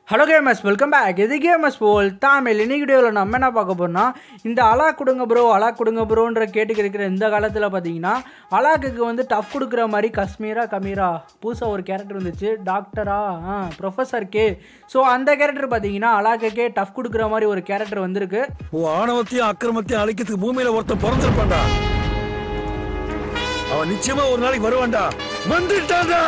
hello gamers welcome back இது gamers போல் தமிழ் இன்னைக்கு வீடியோவில் நம்ம என்ன பார்க்க போறோம்னா இந்த அலா கொடுங்க ப்ரோ அலா கொடுங்க ப்ரோன்ற கேட்டுக்கு இருக்கிற இந்த காலத்தில் பார்த்தீங்கன்னா அலாக்குக்கு வந்து டஃப் கொடுக்குற மாதிரி கஸ்மீரா கமீரா புதுசாக ஒரு கேரக்டர் வந்துச்சு டாக்டரா ஆ ப்ரொஃபஸர் கே ஸோ அந்த கேரக்டர் பார்த்தீங்கன்னா அலாக்குக்கே டஃப் கொடுக்குற மாதிரி ஒரு கேரக்டர் வந்திருக்கு உன் ஆணவத்தையும் அக்கிரமத்தையும் அழிக்கிறதுக்கு பூமியில ஒருத்தன் பிறந்திருப்பான்டா அவன் நிச்சயமா ஒரு நாளைக்கு வருவான்டா வந்துட்டான்டா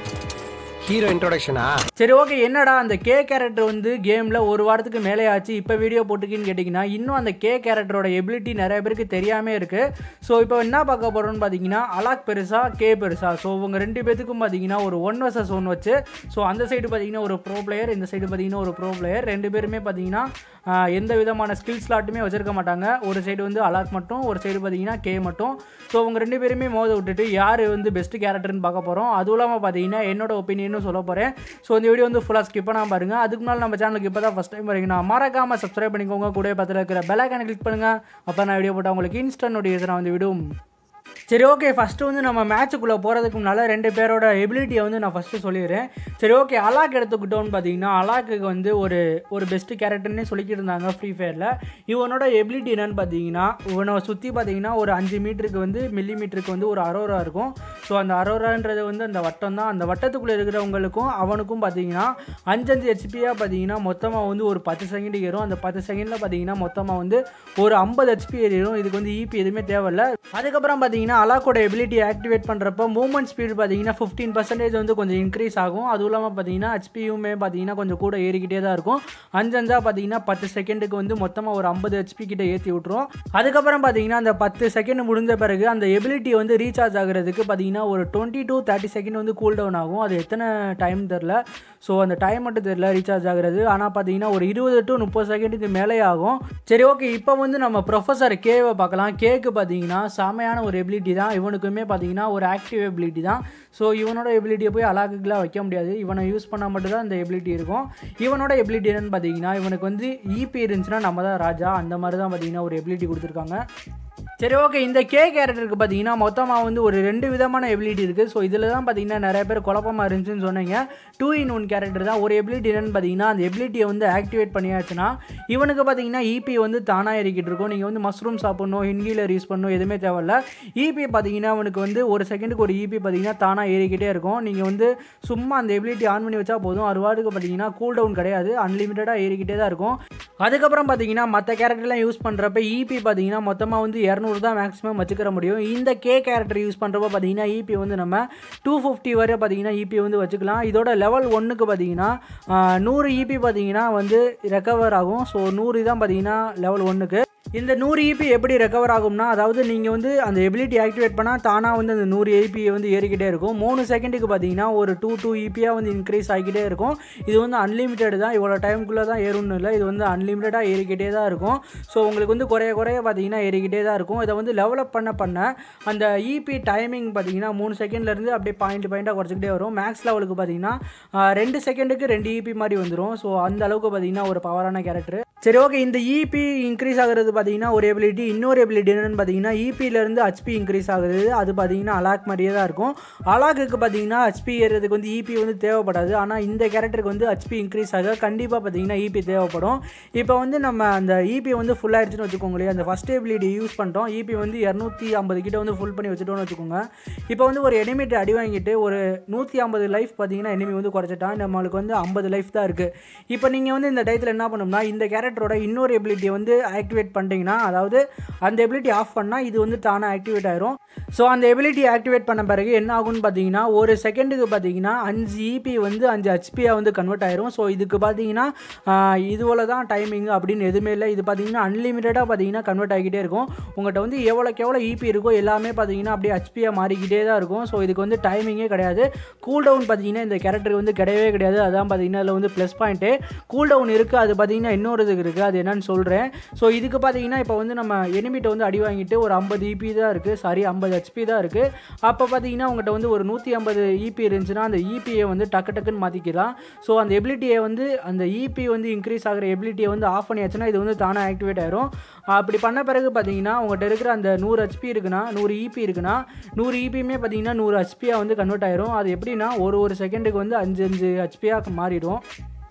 ஹீரோ இன்ட்ரோடக்ஷனா சரி ஓகே என்னடா அந்த கே கேரக்டர் வந்து கேமில் ஒரு வாரத்துக்கு மேலே ஆச்சு இப்போ வீடியோ போட்டுக்கின்னு கேட்டிங்கன்னா இன்னும் அந்த கே கேரக்டரோட எபிலிட்டி நிறைய பேருக்கு தெரியாமல் இருக்குது ஸோ இப்போ என்ன பார்க்க போகிறோம்னு பார்த்தீங்கன்னா அலாக் பெருசா கே பெருசா ஸோ இவங்க ரெண்டு பேத்துக்கும் பார்த்தீங்கன்னா ஒரு ஒன் வர்சஸ் ஒன் வச்சு ஸோ அந்த சைடு பார்த்தீங்கன்னா ஒரு ப்ரோ பிளேயர் இந்த சைடு பார்த்தீங்கன்னா ஒரு ப்ரோ பிளேயர் ரெண்டு பேருமே பார்த்தீங்கன்னா ஆஹ், எந்த விதமான ஸ்கில் ஸ்லாட்டுமே வச்சிருக்க மாட்டாங்க ஒரு சைடு வந்து அலாக் மட்டும் ஒரு சைடு பார்த்தீங்கன்னா கே மட்டும் ஸோ அவங்க ரெண்டு பேருமே மோத விட்டுட்டு யார் வந்து பெஸ்ட் கேரக்டர்னு பார்க்க போகிறோம் அதுவும் இல்லாமல் பார்த்தீங்கன்னா என்னோட ஒப்பீனியனும் சொல்ல போகிறேன் ஸோ இந்த வீடியோ வந்து ஃபுல்லாக ஸ்கிப் பண்ணாமல் பாருங்க அதுக்கு முன்னால் நம்ம சேனலுக்கு இப்போ தான் ஃபஸ்ட் டைம் வரீங்கன்னா மறக்காமல் சப்ஸ்கிரைப் பண்ணிக்கோங்க கூட பக்கத்தில் இருக்கிற பெல் ஐக்கானை கிளிக் பண்ணுங்கள் அப்போ நான் வீடியோ போட்டால் உங்களுக்கு இன்ஸ்டன்ட் நோட்டிஃபிகேஷன் வந்து விடும் சரி ஓகே ஃபஸ்ட்டு வந்து நம்ம மேட்சுக்குள்ளே போகிறதுக்கு முன்னால் ரெண்டு பேரோட எபிலிட்டியை வந்து நான் ஃபஸ்ட்டு சொல்லிடுறேன் சரி ஓகே அலாக் எடுத்துக்கிட்டோன்னு பார்த்தீங்கன்னா அலாக்குக்கு வந்து ஒரு ஒரு பெஸ்ட் கேரக்டர்னே சொல்லிக்கிட்டு இருந்தாங்க ஃப்ரீ ஃபயரில் இவனோட எபிலிட்டி என்னன்னு பார்த்தீங்கன்னா இவனை சுற்றி பார்த்தீங்கன்னா ஒரு அஞ்சு மீட்டருக்கு வந்து மில்லி மீட்டருக்கு வந்து ஒரு அரோரா இருக்கும் ஸோ அந்த அரோரான்றது வந்து அந்த வட்டம் தான் அந்த வட்டத்துக்குள்ளே இருக்கிறவங்களுக்கும் அவனுக்கும் பார்த்தீங்கன்னா அஞ்சஞ்சு ஹெச்பியாக பார்த்தீங்கன்னா மொத்தமாக வந்து ஒரு பத்து செகண்ட் ஏறும் அந்த பத்து செகண்டில் பார்த்தீங்கன்னா மொத்தமாக வந்து ஒரு ஐம்பது ஹெச்பி ஏறிடும் இதுக்கு வந்து இபி எதுவுமே தேவையில்ல அதுக்கப்புறம் பார்த்தீங்கன்னா அலாக்கோட எபிலிட்டி ஆக்டிவேட் பண்ணுறப்ப மூவ்மெண்ட் ஸ்பீடு பார்த்தீங்கன்னா ஃபிஃப்டீன் பர்சன்டேஜ் வந்து கொஞ்சம் இன்க்ரீஸ் ஆகும் அதுவும் இல்லாமல் பார்த்தீங்கன்னா ஹெச்பியுமே பார்த்தீங்கன்னா கொஞ்சம் கூட ஏறிக்கிட்டே தான் இருக்கும் அஞ்சஞ்சா பார்த்தீங்கன்னா பத்து செகண்டுக்கு வந்து மொத்தமாக ஒரு ஐம்பது ஹெச்பி கிட்ட ஏற்றி விட்ரும் அதுக்கப்புறம் பார்த்தீங்கன்னா அந்த பத்து செகண்ட் முடிஞ்ச பிறகு அந்த எபிலிட்டி வந்து ரீசார்ஜ் ஆகுறதுக்கு பார்த்தீங்கன்னா ஒரு டுவெண்ட்டி டு தேர்ட்டி செகண்ட் வந்து கூல் டவுன் ஆகும் அது எத்தனை டைம் தெரில ஸோ அந்த டைம் மட்டும் தெரில ரீசார்ஜ் ஆகுறது ஆனால் பார்த்தீங்கன்னா ஒரு இருபது டு முப்பது செகண்டுக்கு மேலே ஆகும் சரி ஓகே இப்போ வந்து நம்ம ப்ரொஃபஸர் கேவை பார்க்கலாம் கேக்கு பார்த்தீங்கன்னா செமையான ஒரு எபிலிட்டி தான் இவனுக்குமே பார்த்தீங்கன்னா ஒரு ஆக்டிவ் எபிலிட்டி தான் ஸோ இவனோட எபிலிட்டியை போய் அலாக்குக்குலாம் வைக்க முடியாது இவனை யூஸ் பண்ணால் மட்டும்தான் இந்த எபிலிட்டி இருக்கும் இவனோட எபிலிட்டி என்னன்னு பார்த்தீங்கன்னா இவனுக்கு வந்து இபி இருந்துச்சுன்னா நம்ம தான் ராஜா அந்த மாதிரி தான் பார்த்தீங்கன்னா ஒரு எபிலிட்டி கொடுத்துருக்காங்க சரி ஓகே இந்த கே கேரக்டருக்கு பார்த்தீங்கன்னா மொத்தமாக வந்து ஒரு ரெண்டு விதமான எபிலிட்டி இருக்குது ஸோ இதில் தான் பார்த்தீங்கன்னா நிறைய பேர் குழப்பமாக இருந்துச்சுன்னு சொன்னீங்க டூ இன் ஒன் கேரக்டர் தான் ஒரு எபிலிட்டி என்னன்னு பார்த்தீங்கன்னா அந்த எபிலிட்டியை வந்து ஆக்டிவேட் பண்ணியாச்சுன்னா இவனுக்கு பார்த்தீங்கன்னா இபி வந்து தானாக ஏறிக்கிட்டு இருக்கும் நீங்கள் வந்து மஷ்ரூம் சாப்பிடணும் ஹிந்தியில் யூஸ் பண்ணணும் எதுவுமே தேவையில்ல இபி பார்த்தீங்கன்னா அவனுக்கு வந்து ஒரு செகண்டுக்கு ஒரு இபி பார்த்தீங்கன்னா தானாக ஏறிக்கிட்டே இருக்கும் நீங்கள் வந்து சும்மா அந்த எபிலிட்டி ஆன் பண்ணி வச்சா போதும் அறுவாடுக்கு பார்த்தீங்கன்னா கூல் டவுன் கிடையாது அன்லிமிட்டடாக ஏறிக்கிட்டே தான் இருக்கும் அதுக்கப்புறம் பார்த்தீங்கன்னா மற்ற கேரக்டர்லாம் யூஸ் பண்ணுறப்ப இபி பார்த்தீங்கன்னா மொத்தமாக வந்து இரநூறு தான் மேக்ஸிமம் வச்சுக்கிற முடியும் இந்த கே கேரக்டர் யூஸ் பண்ணுறப்ப பார்த்தீங்கன்னா இபி வந்து நம்ம டூ ஃபிஃப்டி வரை பார்த்தீங்கன்னா இபி வந்து வச்சுக்கலாம் இதோட லெவல் ஒன்றுக்கு பார்த்தீங்கன்னா ஆஹ், நூறு இபி பார்த்தீங்கன்னா வந்து ரெக்கவர் ஆகும் ஸோ நூறு தான் பார்த்தீங்கன்னா லெவல் ஒன்றுக்கு இந்த நூறு இபி எப்படி ரெக்கவர் ஆகும்னா அதாவது நீங்கள் வந்து அந்த எபிலிட்டி ஆக்டிவேட் பண்ணால் தானாக வந்து அந்த நூறு இபி வந்து ஏறிக்கிட்டே இருக்கும் மூணு செகண்டுக்கு பார்த்தீங்கன்னா ஒரு டூ டூ இபியாக வந்து இன்க்ரீஸ் ஆகிக்கிட்டே இருக்கும் இது வந்து அன்லிமிட்டட் தான் இவ்வளோ டைமுக்குள்ளே தான் ஏறும்னு இல்லை இது வந்து அன்லிமிட்டடாக ஏறிக்கிட்டே தான் இருக்கும் ஸோ உங்களுக்கு வந்து குறைய குறைய பார்த்தீங்கன்னா ஏறிக்கிட்டே தான் இருக்கும் இதை வந்து டெவலப் பண்ண பண்ண அந்த இபி டைமிங் பார்த்தீங்கன்னா மூணு செகண்ட்லேருந்து அப்படியே பாயிண்ட் பாயிண்ட்டாக குறைச்சிக்கிட்டே வரும் மேக்ஸ் லெவலுக்கு பார்த்தீங்கன்னா ஆஹ், ரெண்டு செகண்டுக்கு ரெண்டு இபி மாதிரி வந்துடும் ஸோ அந்த அளவுக்கு பார்த்தீங்கன்னா ஒரு பவரான கேரக்டர் சரி ஓகே இந்த இபி இன்க்ரீஸ் ஆகுறது பார்த்தீங்கன்னா ஒரு எபிலிட்டி இன்னொரு எபிலிட்டி என்னன்னு பார்த்தீங்கன்னா இபியிலேருந்து ஹெச்பி இன்க்ரீஸ் ஆகுது அது பார்த்தீங்கன்னா அலாக் மாதிரியே தான் இருக்கும் அலாக்குக்கு பார்த்தீங்கன்னா ஹெச்பி ஏறுறதுக்கு வந்து இபி வந்து தேவைப்படாது ஆனால் இந்த கேரக்டருக்கு வந்து ஹெச்பி இன்க்ரீஸ் ஆக கண்டிப்பாக பார்த்தீங்கன்னா இபி தேவைப்படும் இப்போ வந்து நம்ம அந்த இபி வந்து ஃபுல் ஆயிடுச்சுன்னு வச்சுக்கோங்களேன் அந்த ஃபஸ்ட் எபிலிட்டி யூஸ் பண்ணிட்டோம் இபி வந்து இரநூத்தி ஐம்பது கிட்ட வந்து ஃபுல் பண்ணி வச்சுட்டோம்னு வச்சுக்கோங்க இப்போ வந்து ஒரு எனிமிட் அடி வாங்கிட்டு ஒரு நூற்றி ஐம்பது லைஃப் பார்த்தீங்கன்னா எனிமி வந்து குறைச்சிட்டான் நம்மளுக்கு வந்து ஐம்பது லைஃப் தான் இருக்குது இப்போ நீங்கள் வந்து இந்த டயத்தில் என்ன பண்ணணும்னா இந்த கேரக்டரோட இன்னொரு எபிலிட்டியை வந்து ஆக்டிவேட் பண்ணிட்டீங்கன்னா அதாவது அந்த எபிலிட்டி ஆஃப் பண்ணால் இது வந்து தானாக ஆக்டிவேட் ஆயிரும் ஸோ அந்த எபிலிட்டி ஆக்டிவேட் பண்ண பிறகு என்ன ஆகும்னு பார்த்தீங்கன்னா ஒரு செகண்டுக்கு பார்த்தீங்கன்னா அஞ்சு இபி வந்து அஞ்சு ஹெச்பியாக வந்து கன்வெர்ட் ஆயிரும் ஸோ இதுக்கு பார்த்தீங்கன்னா இதுவோல தான் டைமிங் அப்படின்னு எதுவுமே இல்லை இது பார்த்தீங்கன்னா அன்லிமிட்டடாக பார்த்தீங்கன்னா கன்வெர்ட் ஆகிக்கிட்டே இருக்கும் உங்கள்கிட்ட வந்து எவ்வளோக்கு எவ்வளோ இபி இருக்கோ எல்லாமே பார்த்தீங்கன்னா அப்படியே ஹெச்பியாக மாறிக்கிட்டே தான் இருக்கும் ஸோ இதுக்கு வந்து டைமிங்கே கிடையாது கூல் டவுன் பார்த்தீங்கன்னா இந்த கேரக்டருக்கு வந்து கிடையவே கிடையாது அதான் பார்த்தீங்கன்னா அதில் வந்து ப்ளஸ் பாயிண்ட்டு கூல் டவுன் இருக்குது அது பார்த்தீங்கன்னா இன்னொரு இதுக்கு இருக்குது அது என்னன்னு சொல்கிறேன் ஸோ இதுக்கு பார்த்தீங்கன்னா இப்போ வந்து நம்ம எனிமிட்ட வந்து அடி வாங்கிட்டு ஒரு ஐம்பது இபி தான் இருக்குது சாரி ஐம்பது ஹெச்பி தான் இருக்குது அப்போ பார்த்தீங்கன்னா உங்கள்கிட்ட வந்து ஒரு நூற்றி ஐம்பது இபி இருந்துச்சுன்னா அந்த இபியை வந்து டக்கு டக்குன்னு மாற்றிக்கலாம் ஸோ அந்த எபிலிட்டியை வந்து அந்த இபி வந்து இன்க்ரீஸ் ஆகிற எபிலிட்டியை வந்து ஆஃப் பண்ணியாச்சுன்னா இது வந்து தானாக ஆக்டிவேட் ஆயிரும் அப்படி பண்ண பிறகு பார்த்தீங்கன்னா உங்கள்கிட்ட இருக்கிற அந்த நூறு ஹெச்பி இருக்குன்னா நூறு இபி இருக்குன்னா நூறு இபியுமே பார்த்தீங்கன்னா நூறு ஹெச்பியாக வந்து கன்வெர்ட் ஆயிரும் அது எப்படின்னா ஒரு ஒரு செகண்டுக்கு வந்து அஞ்சு அஞ்சு ஹெச்பியாக மாறிடும்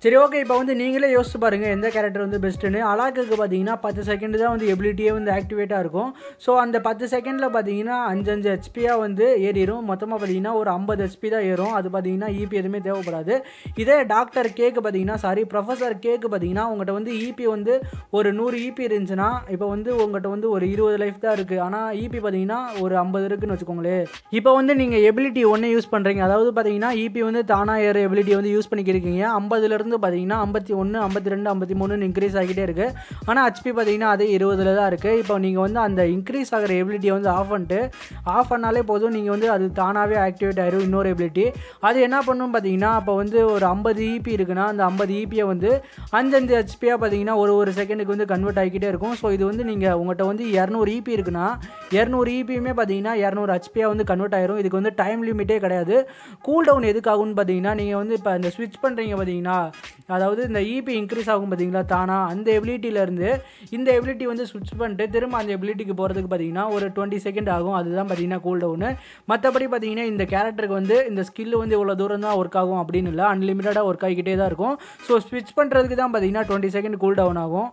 சரி ஓகே இப்போ வந்து நீங்களே யோசிச்சு பாருங்கள் எந்த கேரக்டர் வந்து பெஸ்ட்டுன்னு அலாக்குக்கு பார்த்தீங்கன்னா பத்து செகண்ட் தான் வந்து எபிலிட்டியே வந்து ஆக்டிவேட்டாக இருக்கும் ஸோ அந்த பத்து செகண்டில் பார்த்தீங்கன்னா அஞ்சு அஞ்சு ஹெச்பியாக வந்து ஏறிடும் மொத்தமாக பார்த்தீங்கன்னா ஒரு ஐம்பது ஹெச்பி தான் ஏறும் அது பார்த்தீங்கன்னா இபி எதுவுமே தேவைப்படாது இதே டாக்டர் கேக்கு பார்த்தீங்கன்னா சாரி ப்ரொஃபஸர் கேக்கு பார்த்தீங்கன்னா உங்கள்கிட்ட வந்து இபி வந்து ஒரு நூறு இபி இருந்துச்சுன்னா இப்போ வந்து உங்கள்கிட்ட வந்து ஒரு இருபது லைஃப் தான் இருக்குது ஆனால் இபி பார்த்தீங்கன்னா ஒரு ஐம்பது இருக்குன்னு வச்சுக்கோங்களேன் இப்போ வந்து நீங்கள் எபிலிட்டி ஒன்று யூஸ் பண்ணுறீங்க அதாவது பார்த்தீங்கன்னா இபி வந்து தானாக ஏற எபிலிட்டி வந்து யூஸ் பண்ணிக்கிருக்கீங்க ஐம்பதுலேருந்து பார்த்தீங்கன்னா ஐம்பத்தி ஒன்று ஐம்பத்தி ரெண்டு ஐம்பத்தி மூணுன்னு இன்க்ரீஸ் ஆகிட்டே இருக்குது ஆனால் ஹெச்பி பார்த்தீங்கன்னா அதே இருபதுல தான் இருக்குது இப்போ நீங்கள் வந்து அந்த இன்க்ரீஸ் ஆகிற எபிலிட்டியை வந்து ஆஃப் பண்ணிட்டு ஆஃப் பண்ணாலே போதும் நீங்கள் வந்து அது தானாகவே ஆக்டிவேட் ஆயிரும் இன்னொரு எபிலிட்டி அது என்ன பண்ணும் பார்த்தீங்கன்னா அப்போ வந்து ஒரு ஐம்பது இபி இருக்குன்னா அந்த ஐம்பது இபியை வந்து அஞ்சஞ்சு ஹெச்பியாக பார்த்தீங்கன்னா ஒரு ஒரு செகண்டுக்கு வந்து கன்வெர்ட் ஆகிக்கிட்டே இருக்கும் ஸோ இது வந்து நீங்கள் உங்கள்கிட்ட வந்து இரநூறு இபி இருக்குன்னா இரநூறு இபியுமே பார்த்தீங்கன்னா இரநூறு ஹெச்பியாக வந்து கன்வெர்ட் ஆயிரும் இதுக்கு வந்து டைம் லிமிட்டே கிடையாது கூல் டவுன் எதுக்காகும்னு பார்த்தீங்கன்னா நீங்கள் வந்து இப்போ இந்த ஸ்விட்ச் பண்ணுறீங்க பார்த்தீங்கன்னா அதாவது இந்த இபி இன்க்ரீஸ் ஆகும் பார்த்தீங்களா தானா அந்த எபிலிட்டியிலேருந்து இந்த எபிலிட்டி வந்து ஸ்விட்ச் பண்ணிட்டு திரும்ப அந்த எபிலிட்டிக்கு போகிறதுக்கு பார்த்தீங்கன்னா ஒரு டுவெண்ட்டி செகண்ட் ஆகும் அதுதான் பார்த்தீங்கன்னா கூல் டவுனு மற்றபடி பார்த்தீங்கன்னா இந்த கேரக்டருக்கு வந்து இந்த ஸ்கில் வந்து இவ்வளோ தூரம் தான் ஒர்க் ஆகும் அப்படின்னு இல்லை அன்லிமிட்டடாக ஒர்க் ஆகிக்கிட்டே தான் இருக்கும் ஸோ ஸ்விட்ச் பண்ணுறதுக்கு தான் பார்த்தீங்கன்னா டுவெண்ட்டி செகண்ட் கூல் டவுன் ஆகும்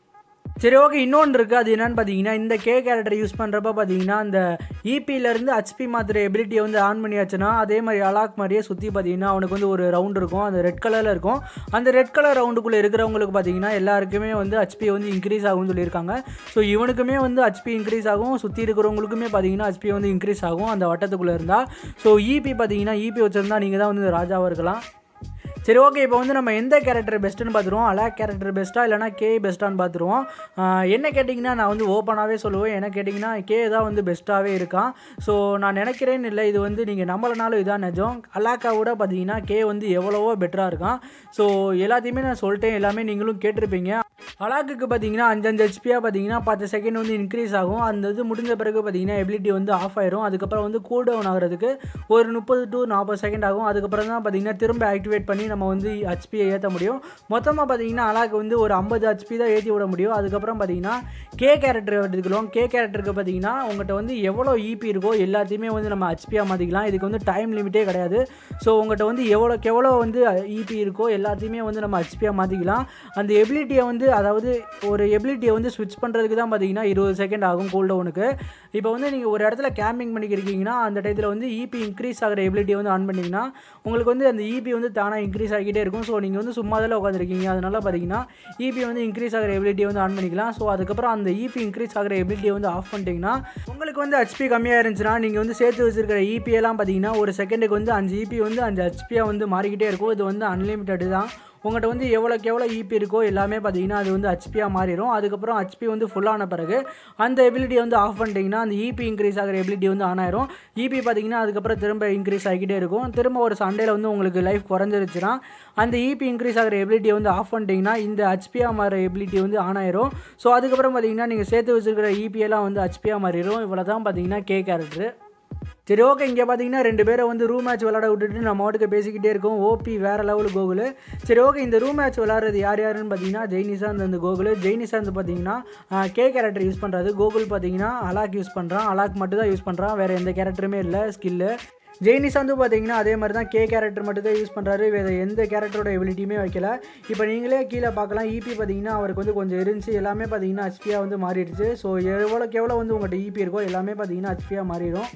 சரி ஓகே இன்னொன்று இருக்குது அது என்னன்னு பார்த்தீங்கன்னா இந்த கே கேரக்டர் யூஸ் பண்ணுறப்ப பார்த்தீங்கன்னா அந்த இபியிலேருந்து ஹச்பி மாத்திர எபிலிட்டியை வந்து ஆன் பண்ணியாச்சுன்னா அதே மாதிரி அலாக் மாதிரியே சுற்றி பார்த்தீங்கன்னா அவனுக்கு வந்து ஒரு ரவுண்ட் இருக்கும் அந்த ரெட் கலரில் இருக்கும் அந்த ரெட் கலர் ரவுண்டுக்குள்ளே இருக்கிறவங்களுக்கு பார்த்தீங்கன்னா எல்லாருக்குமே வந்து ஹச்பி வந்து இன்க்ரீஸ் ஆகும்னு சொல்லியிருக்காங்க ஸோ இவனுக்குமே வந்து ஹச்பி இன்க்ரீஸ் ஆகும் சுற்றி இருக்கிறவங்களுக்குமே பார்த்தீங்கன்னா ஹச்பி வந்து இன்க்ரீஸ் ஆகும் அந்த வட்டத்துக்குள்ளே இருந்தால் ஸோ இபி பார்த்தீங்கன்னா இபி வச்சுருந்தா நீங்கள் தான் வந்து ராஜாவாக இருக்கலாம் சரி ஓகே இப்போ வந்து நம்ம எந்த கேரக்டர் பெஸ்ட்டுன்னு பார்த்துருவோம் அலாக் கேரக்டர் பெஸ்ட்டா இல்லைனா கே பெஸ்ட்டான்னு பார்த்துருவோம் ஆஹ் என்ன கேட்டிங்கன்னா நான் வந்து ஓப்பனாகவே சொல்லுவேன் என்ன கேட்டிங்கன்னா கே தான் வந்து பெஸ்ட்டாகவே இருக்கான் ஸோ நான் நினைக்கிறேன்னு இல்லை இது வந்து நீங்கள் நம்மளனாலும் இதான் நிஜம் அலாக்கா விட பார்த்தீங்கன்னா கே வந்து எவ்வளவோ பெட்டராக இருக்கான் ஸோ எல்லாத்தையுமே நான் சொல்லிட்டேன் எல்லாமே நீங்களும் கேட்டிருப்பீங்க அலாக்குக்கு பார்த்தீங்கன்னா அஞ்சஞ்சு ஹெச்பியாக பார்த்தீங்கன்னா பத்து செகண்ட் வந்து இன்க்ரீஸ் ஆகும் அந்த இது முடிஞ்ச பிறகு பார்த்தீங்கன்னா எபிலிட்டி வந்து ஆஃப் ஆயிரும் அதுக்கப்புறம் வந்து கூல் டவுன் ஆகிறதுக்கு ஒரு முப்பது டு நாற்பது செகண்ட் ஆகும் அதுக்கப்புறம் தான் பார்த்தீங்கன்னா திரும்ப ஆக்டிவேட் பண்ணி நம்ம வந்து ஹெச்பியை ஏற்ற முடியும் மொத்தமாக பார்த்தீங்கன்னா அலாக்கு வந்து ஒரு ஐம்பது ஹெச்பி தான் ஏற்றி விட முடியும் அதுக்கப்புறம் பார்த்தீங்கன்னா கே கேரக்டர் எடுத்துக்கலாம் கே கேரக்டருக்கு பார்த்தீங்கன்னா உங்கள்கிட்ட வந்து எவ்வளோ இபி இருக்கோ எல்லாத்தையுமே வந்து நம்ம ஹெச்பியாக மாற்றிக்கலாம் இதுக்கு வந்து டைம் லிமிட்டே கிடையாது ஸோ உங்கள்கிட்ட வந்து எவ்வளோக்கு எவ்வளோ வந்து இபி இருக்கோ எல்லாத்தையுமே வந்து நம்ம ஹெச்பியாக மாற்றிக்கலாம் அந்த எபிலிட்டியை வந்து அதாவது ஒரு எபிலிட்டியை வந்து ஸ்விட்ச் பண்ணுறதுக்கு தான் பார்த்தீங்கன்னா இருபது செகண்ட் ஆகும் கூல் டவுனுக்கு இப்போ வந்து நீங்கள் ஒரு இடத்துல கேம்பிங் பண்ணிக்கிருக்கீங்கன்னா அந்த டயத்தில் வந்து இபி இன்க்ரீஸ் ஆகிற எபிலிட்டியை வந்து ஆன் பண்ணிங்கன்னா உங்களுக்கு வந்து அந்த இபி வந்து தானாக இன்க்ரீஸ் ஆகிக்கிட்டே இருக்கும் ஸோ நீங்கள் வந்து சும்மா தான் உட்காந்துருக்கீங்க அதனால பார்த்தீங்கன்னா இபி வந்து இன்க்ரீஸ் ஆகிற எபிலிட்டியை வந்து ஆன் பண்ணிக்கலாம் ஸோ அதுக்கப்புறம் அந்த இபி இன்க்ரீஸ் ஆகிற எபிலிட்டியை வந்து ஆஃப் பண்ணிட்டீங்கன்னா உங்களுக்கு வந்து ஹெச்பி கம்மியாக இருந்துச்சுன்னா நீங்கள் வந்து சேர்த்து வச்சிருக்கிற இபி எல்லாம் பார்த்தீங்கன்னா ஒரு செகண்டுக்கு வந்து அஞ்சு இபி வந்து அஞ்சு ஹெச்பியாக வந்து மாறிக்கிட்டே இருக்கும் இது வந்து அன்லிமிட்டட் தான் உங்கள்கிட்ட வந்து எவ்வளோக்கு எவ்வளோ இபி இருக்கோ எல்லாமே பார்த்தீங்கன்னா அது வந்து ஹெச்பியாக மாறிடும் அதுக்கப்புறம் ஹெச்பி வந்து ஃபுல்லான பிறகு அந்த எபிலிட்டியை வந்து ஆஃப் பண்ணிட்டீங்கன்னா அந்த இபி இன்க்ரீஸ் ஆகிற எபிலிட்டி வந்து ஆன் ஆயிரும் இபி பார்த்தீங்கன்னா அதுக்கப்புறம் திரும்ப இன்க்ரீஸ் ஆகிக்கிட்டே இருக்கும் திரும்ப ஒரு சண்டேல வந்து உங்களுக்கு லைஃப் குறைஞ்சிருச்சுன்னா அந்த இபி இன்க்ரீஸ் ஆகிற எபிலிட்டியை வந்து ஆஃப் பண்ணிட்டீங்கன்னா இந்த ஹெச்பியாக மாற எபிலிட்டி வந்து ஆன் ஆயிரும் ஸோ அதுக்கப்புறம் பார்த்தீங்கன்னா நீங்கள் சேர்த்து வச்சிருக்கிற இபி எல்லாம் வந்து ஹெச்பியாக மாறிடும் இவ்வளோ தான் பார்த்தீங்கன்னா கே கேரக்டர் சரி ஓகே இங்கே பார்த்தீங்கன்னா ரெண்டு பேரை வந்து ரூம் மேட்ச் விளாட விட்டுட்டு நம்ம மாட்டுக்கு பேசிக்கிட்டே இருக்கோம் ஓபி வேறு லெவல் கோகுல் சரி ஓகே இந்த ரூம் மேட்ச் விளாட்றது யார் யாருன்னு பார்த்தீங்கன்னா ஜெய்னிசாந்த் அந்த கோகுல் ஜெய்னிசாந்த் பார்த்தீங்கன்னா ஆஹ், கே கேரக்டர் யூஸ் பண்ணுறது கோகுல் பார்த்தீங்கன்னா அலாக் யூஸ் பண்ணுறான் அலாக் மட்டும் தான் யூஸ் பண்ணுறான் வேறு எந்த கேரக்டருமே இல்லை ஸ்கில்லு ஜெய்னிசாந்து பார்த்தீங்கன்னா அதே மாதிரி தான் கே கேரக்டர் மட்டும் தான் யூஸ் பண்ணுறாரு வேறு எந்த கேரக்டரோட எபிலிட்டியுமே வைக்கல இப்போ நீங்களே கீழே பார்க்கலாம் இபி பார்த்தீங்கன்னா அவருக்கு வந்து கொஞ்சம் இருந்துச்சு எல்லாமே பார்த்தீங்கன்னா ஹெச்பியாக வந்து மாறிடுச்சு ஸோ எவ்வளோக்கு எவ்வளோ வந்து உங்கள்கிட்ட இபி இருக்கோ எல்லாமே பார்த்தீங்கன்னா ஹெச்பியாக மாறிடும்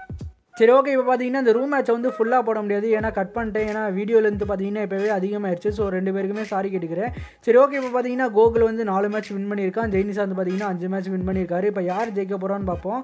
சரி ஓகே இப்போ பார்த்தீங்கன்னா இந்த ரூம் மேட்ச்சை வந்து ஃபுல்லாக போட முடியாது ஏன்னா கட் பண்ணிட்டேன் ஏன்னா வீடியோலேருந்து பார்த்தீங்கன்னா இப்போவே அதிகமாகிடுச்சு ஸோ ரெண்டு பேருக்குமே சாரி கேட்டுக்கிறேன் சரி ஓகே இப்போ பார்த்தீங்கன்னா கோகுல் வந்து நாலு மேட்ச் வின் பண்ணியிருக்கான் ஜெய்னிசா வந்து பார்த்தீங்கன்னா அஞ்சு மேட்ச் வின் பண்ணியிருக்காரு இப்போ யார் ஜெயிக்க போகிறான்னு பார்ப்போம்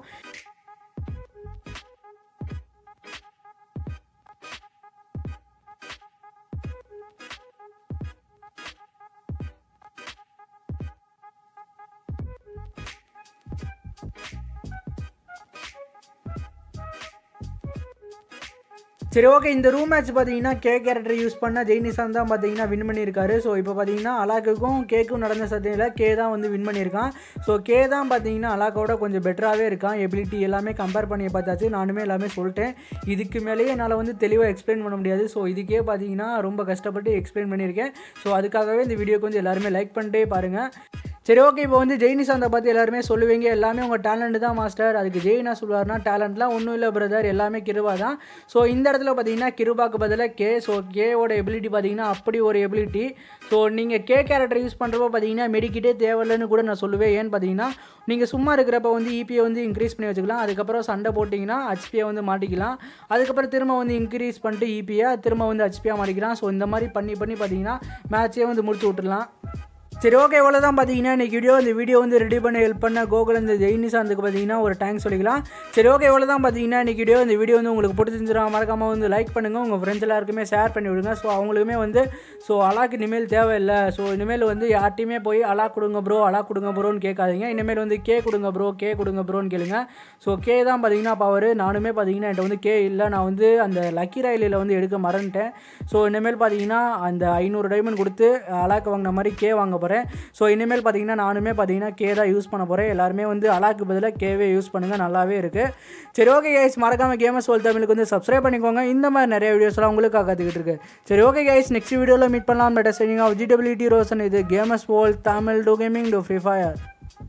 சரி ஓகே இந்த ரூம் மேட்ச் பார்த்தீங்கன்னா கே கேரக்டர் யூஸ் பண்ண ஜெய்னிசான் தான் பார்த்தீங்கன்னா வின் பண்ணியிருக்காரு ஸோ இப்போ பார்த்தீங்கன்னா அலாக்குக்கும் கேக்கும் நடந்த சத்தியில் கே தான் வந்து வின் பண்ணியிருக்கான் ஸோ கே தான் பார்த்தீங்கன்னா அலாக்கோட கொஞ்சம் பெட்டராகவே இருக்கான் எபிலிட்டி எல்லாமே கம்பேர் பண்ணி பார்த்தாச்சு நானுமே எல்லாமே சொல்லிட்டேன் இதுக்கு மேலேயே என்னால் வந்து தெளிவாக எக்ஸ்பிளைன் பண்ண முடியாது ஸோ இதுக்கே பார்த்தீங்கன்னா ரொம்ப கஷ்டப்பட்டு எக்ஸ்பிளைன் பண்ணியிருக்கேன் ஸோ அதுக்காகவே இந்த வீடியோக்கு வந்து எல்லாருமே லைக் பண்ணிட்டே பாருங்கள் சரி ஓகே இப்போ வந்து ஜெயினிசாந்தை பற்றி எல்லாருமே சொல்லுவீங்க எல்லாமே உங்கள் டேலண்ட் தான் மாஸ்டர் அதுக்கு ஜெயினா சொல்லுவார்னா டேலண்ட்லாம் ஒன்றும் இல்லை பிரதர் எல்லாமே கிருபா தான் ஸோ இந்த இடத்துல பார்த்தீங்கன்னா கிருபாக்கு பதிலாக கே ஸோ கேவோட எபிலிட்டி பார்த்தீங்கன்னா அப்படி ஒரு எபிலிட்டி ஸோ நீங்கள் கே கேரக்டர் யூஸ் பண்ணுறப்போ பார்த்தீங்கன்னா மெடிக்கிட்டே தேவையில்லைன்னு கூட நான் சொல்லுவேன் ஏன்னு பார்த்தீங்கன்னா நீங்கள் சும்மா இருக்கிறப்ப வந்து இபியை வந்து இன்க்ரீஸ் பண்ணி வச்சுக்கலாம் அதுக்கப்புறம் சண்டை போட்டிங்கன்னா ஹச்பியை வந்து மாட்டிக்கலாம் அதுக்கப்புறம் திரும்ப வந்து இன்க்ரீஸ் பண்ணிட்டு இபியை திரும்ப வந்து ஹச்பியாக மாட்டிக்கலாம் ஸோ இந்த மாதிரி பண்ணி பண்ணி பார்த்தீங்கன்னா மேட்சே வந்து முடிச்சு விட்டுறலாம் சரி ஓகே இவ்வளோ தான் பார்த்தீங்கன்னா இன்றைக்கி வீடியோ இந்த வீடியோ வந்து ரெடி பண்ணி ஹெல்ப் பண்ண கோகுல் இந்த ஜெயினிசாந்துக்கு பார்த்தீங்கன்னா ஒரு தேங்க்ஸ் சொல்லிக்கலாம் சரி ஓகே இவ்வளோ தான் பார்த்தீங்கன்னா இன்றைக்கி வீடியோ இந்த வீடியோ வந்து உங்களுக்கு பிடிச்சிருந்துச்சுனா மறக்காமல் வந்து லைக் பண்ணுங்கள் உங்கள் ஃப்ரெண்ட்ஸ் எல்லாருக்குமே ஷேர் பண்ணி விடுங்க ஸோ அவங்களுக்குமே வந்து ஸோ அலாக்கு இனிமேல் தேவையில்லை ஸோ இனிமேல் வந்து யார்ட்டையுமே போய் அலா கொடுங்க ப்ரோ அலா கொடுங்க ப்ரோன்னு கேட்காதீங்க இனிமேல் வந்து கே கொடுங்க ப்ரோ கே கொடுங்க ப்ரோன்னு கேளுங்க ஸோ கே தான் பார்த்தீங்கன்னா பவர் நானுமே பார்த்தீங்கன்னா என்கிட்ட வந்து கே இல்லை நான் வந்து அந்த லக்கி ரயிலில் வந்து எடுக்க மறந்துட்டேன் ஸோ இனிமேல் பார்த்தீங்கன்னா அந்த ஐநூறு டைமண்ட் கொடுத்து அலாக்கு வாங்கின மாதிரி கே வாங்க போகிறேன் ஸோ இனிமேல் பார்த்தீங்கன்னா நானுமே பார்த்தீங்கன்னா கே தான் யூஸ் பண்ண போகிறேன் எல்லாருமே வந்து அலாக்கு பதிலாக கேவே யூஸ் பண்ணுங்கள் நல்லாவே இருக்குது சரி ஓகே கைஸ் மறக்காமல் கேமஸ் வேர்ல்ட் தமிழுக்கு வந்து சப்ஸ்கிரைப் பண்ணிக்கோங்க இந்த மாதிரி நிறைய வீடியோஸ்லாம் உங்களுக்காக காத்துக்கிட்டு இருக்கு சரி ஓகே கைஸ் நெக்ஸ்ட் வீடியோவில் மீட் பண்ணலாம் பெட்டர் சரிங்க ஜிடபிள்யூடி ரோசன் இது gamers world Tamil to gaming to free fire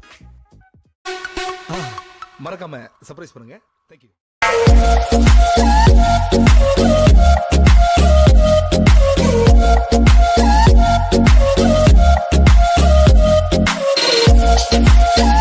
மறக்காம சர்ப்ரைஸ் பண்ணுங்க தேங்க்யூ Thank